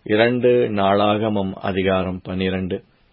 இரண்டு நாளாகமம் அதிகாரம் பனிரண்டு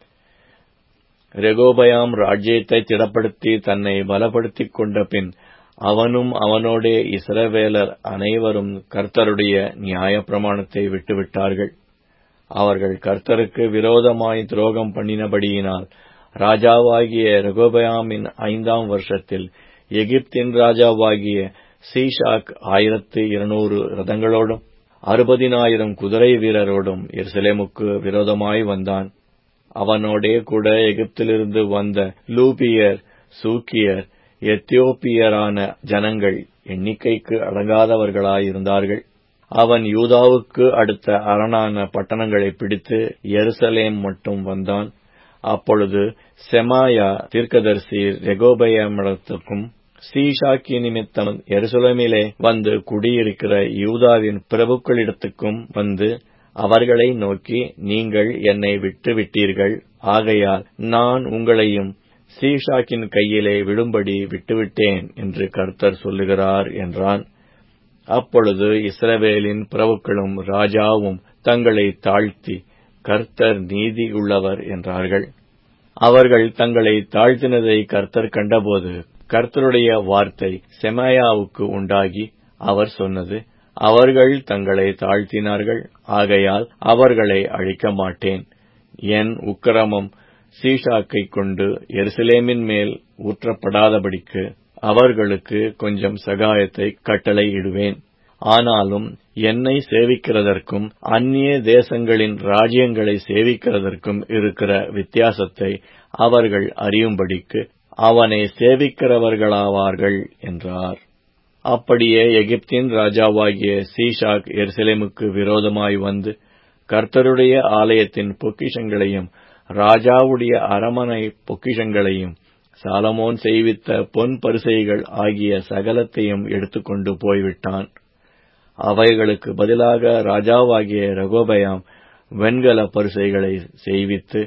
ரெகோபயாம் ராஜ்யத்தை திடப்படுத்தி தன்னை பலப்படுத்திக் கொண்ட பின் அவனும் அவனோடே இஸ்ரவேலர் அனைவரும் கர்த்தருடைய நியாயப்பிரமாணத்தை விட்டுவிட்டார்கள் அவர்கள் கர்த்தருக்கு விரோதமாய் துரோகம் பண்ணினபடியினால் ராஜாவாகிய ரெகோபயாமின் ஐந்தாம் வருஷத்தில் எகிப்தின் ராஜாவாகிய சீஷாக் ஆயிரத்து இருநூறு ரதங்களோடும் அறுபதினாயிரம் குதிரை வீரரோடும் எருசலேமுக்கு விரோதமாய் வந்தான் அவனோடே கூட எகிப்திலிருந்து வந்த லூபியர் சூக்கியர் எத்தியோப்பியரான ஜனங்கள் எண்ணிக்கைக்கு அடங்காதவர்களாயிருந்தார்கள் அவன் யூதாவுக்கு அடுத்த அரணான பட்டணங்களை பிடித்து எருசலேம் மட்டும் வந்தான் அப்பொழுது செமாயா தீர்க்கதரிசி ரெகோபயமிடத்துக்கும் சீஷாக்கி நிமித்தம் எருசலேமிலே வந்து குடியிருக்கிற யூதாவின் பிரபுக்களிடத்துக்கும் வந்து அவர்களை நோக்கி நீங்கள் என்னை விட்டு விட்டீர்கள் ஆகையால் நான் உங்களையும் சீஷாக்கின் கையிலே விடும்படி விட்டுவிட்டேன் என்று கர்த்தர் சொல்லுகிறார் என்றான் அப்பொழுது இஸ்ரவேலின் பிரபுக்களும் ராஜாவும் தங்களை தாழ்த்தி கர்த்தர் நீதி உள்ளவர் என்றார்கள் அவர்கள் தங்களை தாழ்த்தினதை கர்த்தர் கண்டபோது கர்த்தருடைய வார்த்தை செமாயாவுக்கு உண்டாகி அவர் சொன்னது அவர்கள் தங்களை தாழ்த்தினார்கள் ஆகையால் அவர்களை அழிக்க மாட்டேன் என் உக்கிரமம் சீஷாக்கை கொண்டு எருசலேமின் மேல் ஊற்றப்படாதபடிக்கு அவர்களுக்கு கொஞ்சம் சகாயத்தை கட்டளையிடுவேன் ஆனாலும் என்னை சேவிக்கிறதற்கும் அந்நிய தேசங்களின் ராஜ்யங்களை சேவிக்கிறதற்கும் இருக்கிற வித்தியாசத்தை அவர்கள் அறியும்படிக்கு அவனை சேவிக்கிறவர்களாவார்கள் என்றார் அப்படியே எகிப்தின் ராஜாவாகிய சீஷாக் எருசலேமுக்கு விரோதமாய் வந்து கர்த்தருடைய ஆலயத்தின் பொக்கிஷங்களையும் ராஜாவுடைய அரமனை பொக்கிஷங்களையும் சாலமோன் செய்வித்த பொன் பரிசைகள் ஆகிய சகலத்தையும் எடுத்துக்கொண்டு போய்விட்டான் அவைகளுக்கு பதிலாக ராஜாவாகிய ரகோபயாம் வெண்கல பரிசைகளை செய்வித்து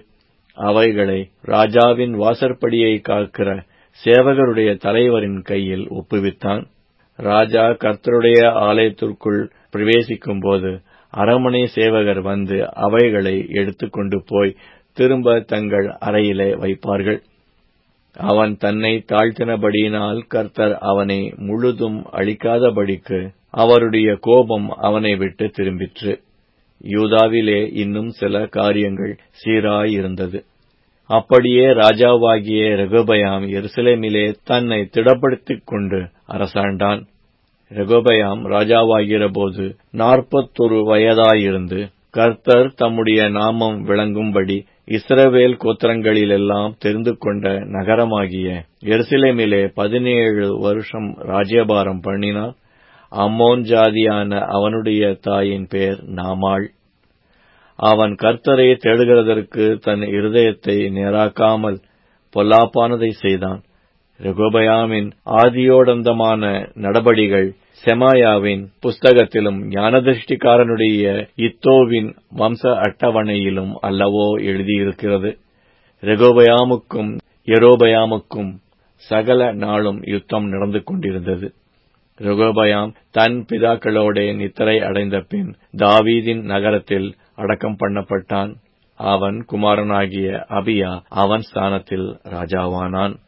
அவைகளை ராஜாவின் வாசற்படியை காக்கிற சேவகருடைய தலைவரின் கையில் ஒப்புவித்தான் ராஜா கர்த்தருடைய ஆலயத்திற்குள் பிரவேசிக்கும் போது அரமனை சேவகர் வந்து அவைகளை எடுத்துக்கொண்டு போய் திரும்ப தங்கள் அறையிலே வைப்பார்கள் அவன் தன்னை தாழ்த்தினபடியினால் கர்த்தர் அவனை முழுதும் அழிக்காதபடிக்கு அவருடைய கோபம் அவனை விட்டு திரும்பிற்று யூதாவிலே இன்னும் சில காரியங்கள் சீராயிருந்தது அப்படியே ராஜாவாகிய ரெகோபயாம் எருசலேமிலே தன்னை திடப்படுத்திக் கொண்டு அரசாண்டான் ரெகோபயாம் ராஜாவாகிற போது நாற்பத்தொரு வயதாயிருந்து கர்த்தர் தம்முடைய நாமம் விளங்கும்படி இஸ்ரவேல் கோத்திரங்களிலெல்லாம் தெரிந்து கொண்ட நகரமாகிய எருசலேமிலே பதினேழு வருஷம் ராஜ்யபாரம் பண்ணினான் அம்மோன் ஜாதியான அவனுடைய தாயின் பேர் நாமாள் அவன் கர்த்தரை தேடுகிறதற்கு தன் இருதயத்தை நேராக்காமல் பொல்லாப்பானதை செய்தான் ரெகோபயாமின் ஆதியோடந்தமான நடபடிகள் செமாயாவின் புஸ்தகத்திலும் ஞானதிருஷ்டிக்காரனுடைய இத்தோவின் வம்ச அட்டவணையிலும் அல்லவோ எழுதியிருக்கிறது ரெகோபயாமுக்கும் எரோபயாமுக்கும் சகல நாளும் யுத்தம் நடந்து கொண்டிருந்தது ரெகோபயாம் தன் பிதாக்களோட நித்திரை அடைந்த பின் தாவீதின் நகரத்தில் அடக்கம் பண்ணப்பட்டான் அவன் குமாரனாகிய அபியா அவன் ஸ்தானத்தில் ராஜாவானான்